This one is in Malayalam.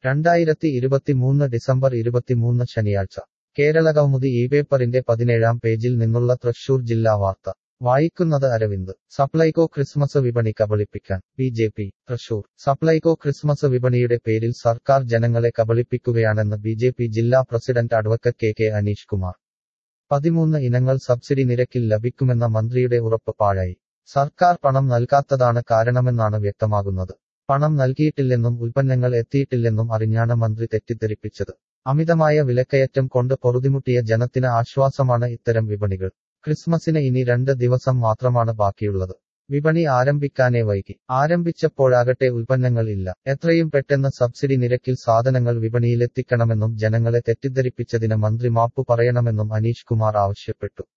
രണ്ടായിരത്തി ഇരുപത്തിമൂന്ന് ഡിസംബർ ഇരുപത്തിമൂന്ന് ശനിയാഴ്ച കേരള കൗമുദി ഈ പേപ്പറിന്റെ പതിനേഴാം പേജിൽ നിന്നുള്ള തൃശൂർ ജില്ലാ വാർത്ത വായിക്കുന്നത് അരവിന്ദ് സപ്ലൈകോ ക്രിസ്മസ് വിപണി കബളിപ്പിക്കാൻ B J P Thrissur Supplyco Christmas വിപണിയുടെ പേരിൽ സർക്കാർ ജനങ്ങളെ കബളിപ്പിക്കുകയാണെന്ന് ബി ജെ പി ജില്ലാ president advocate K K Aneesh Kumar പതിമൂന്ന് ഇനങ്ങൾ സബ്സിഡി നിരക്കിൽ ലഭിക്കുമെന്ന മന്ത്രിയുടെ ഉറപ്പ് പാഴായി സർക്കാർ പണം നൽകാത്തതാണ് കാരണമെന്നാണ് വ്യക്തമാകുന്നത് പണം നൽകിയിട്ടില്ലെന്നും ഉൽപ്പന്നങ്ങൾ എത്തിയിട്ടില്ലെന്നും അറിഞ്ഞാണ് മന്ത്രി തെറ്റിദ്ധരിപ്പിച്ചത് അമിതമായ വിലക്കയറ്റം കൊണ്ട് പൊറുതിമുട്ടിയ ജനത്തിന് ആശ്വാസമാണ് ഇത്തരം വിപണികൾ ക്രിസ്മസിന് ഇനി രണ്ട് ദിവസം മാത്രമാണ് ബാക്കിയുള്ളത് വിപണി ആരംഭിക്കാനേ വൈകി ആരംഭിച്ചപ്പോഴാകട്ടെ ഉൽപ്പന്നങ്ങൾ ഇല്ല എത്രയും പെട്ടെന്ന് സബ്സിഡി നിരക്കിൽ സാധനങ്ങൾ വിപണിയിലെത്തിക്കണമെന്നും ജനങ്ങളെ തെറ്റിദ്ധരിപ്പിച്ചതിന് മന്ത്രി മാപ്പു പറയണമെന്നും അനീഷ് കുമാർ ആവശ്യപ്പെട്ടു